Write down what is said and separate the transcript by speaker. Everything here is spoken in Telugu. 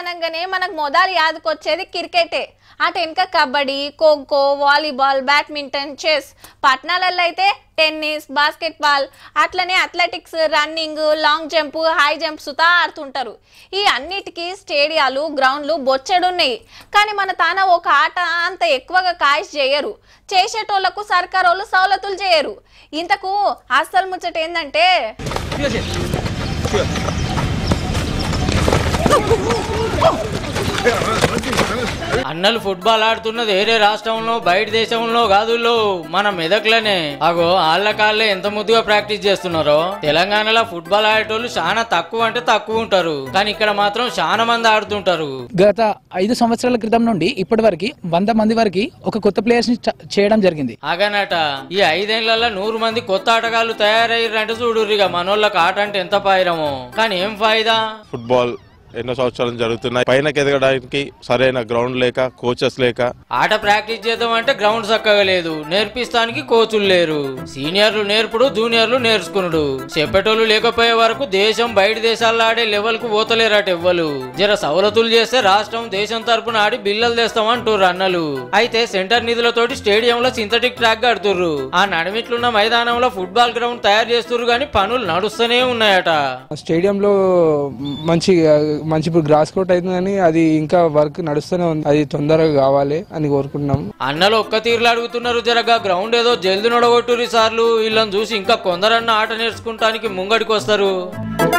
Speaker 1: అనగానే మనకు మొదలు యాదకొచ్చేది క్రికెటే అటు వెనుక kabaddi kho kho volleyball badminton chess పట్టణాలలో అయితే టెన్నిస్ బాస్కెట్బాల్ అట్లనే athletics running long jump high jump సుతా ఆడుతుంటారు ఈ అన్నిటికీ స్టేడియాలు గ్రౌండ్లు బొచ్చెడున్నాయి కానీ మన తాన ఒక ఆట అంత ఎక్కువగా కాయిష్ చేయరు చేసేటోళ్లకు సర్కార్ వాళ్ళు సవలతులు చేయరు ఇంతకు అస్సలు ముచ్చట ఏంటంటే
Speaker 2: అన్నలు ఫుట్బాల్ ఆడుతున్నది వేరే రాష్ట్రంలో బయట దేశంలో కాదుల్లో మన మెదక్లనే అగో ఆళ్ళ కాళ్ళే ఎంత ముద్దుగా ప్రాక్టీస్ చేస్తున్నారో తెలంగాణలో ఫుట్బాల్ ఆడేటోళ్ళు చాలా తక్కువ అంటే తక్కువ ఉంటారు కానీ ఇక్కడ మాత్రం చాలా మంది ఆడుతుంటారు
Speaker 3: గత ఐదు సంవత్సరాల క్రితం నుండి ఇప్పటి వరకు వంద మంది వరకు ఒక కొత్త ప్లేయర్స్ ని చ- చేయడం జరిగింది
Speaker 2: అగనట ఈ ఐదేళ్లలో నూరు మంది కొత్త ఆటగాళ్ళు తయారయ్యారంటే చూడుర్రిగా మనోళ్ళకి ఆట అంటే ఎంత పాయిరమో కానీ ఏం ఫాయిదా
Speaker 4: ఫుట్బాల్ ఎన్నో సంవత్సరాలు జరుగుతున్నాయి పైనకి ఎదగడానికి సరైన గ్రౌండ్ లేక కోచెస్ లేక
Speaker 2: ఆట ప్రాక్టీస్ చేద్దాం అంటే గ్రౌండ్ చక్కగా లేదు నేర్పిస్తానికి కోచులు లేరు సీనియర్లు నేర్పుడు జూనియర్లు నేర్చుకునుడు చెప్పేటోళ్ళు లేకపోయే వరకు దేశం బయట దేశాల్లో ఆడే లెవెల్ కు పోతలేరట ఎవ్వలు జర సవలతులు చేస్తే రాష్ట్రం దేశం తరపున ఆడి బిల్లలు తెస్తామంటుర్రు అన్నలు అయితే సెంటర్ నిధులతోటి స్టేడియంలో సింథటిక్ ట్రాక్ కడుతుర్రు ఆ నడిమిట్లున్న మైదానంలో ఫుట్బాల్ గ్రౌండ్ తయారు చేస్తుర్రు కానీ పనులు నడుస్తూనే ఉన్నాయట
Speaker 5: స్టేడియంలో మంచి మంచి ఇప్పుడు గ్రాస్ కోట్ అవుతుంది కానీ అది ఇంకా వర్క్ నడుస్తూనే ఉంది అది తొందరగా కావాలి అని కోరుకుంటున్నాం
Speaker 2: అన్నలు ఒక్క తీరులో అడుగుతున్నారు జరగా గ్రౌండ్ ఏదో జల్ది నొడగొట్టురి సార్లు వీళ్ళని చూసి ఇంకా కొందరన్న ఆట నేర్చుకుంటానికి ముంగడికి వస్తారు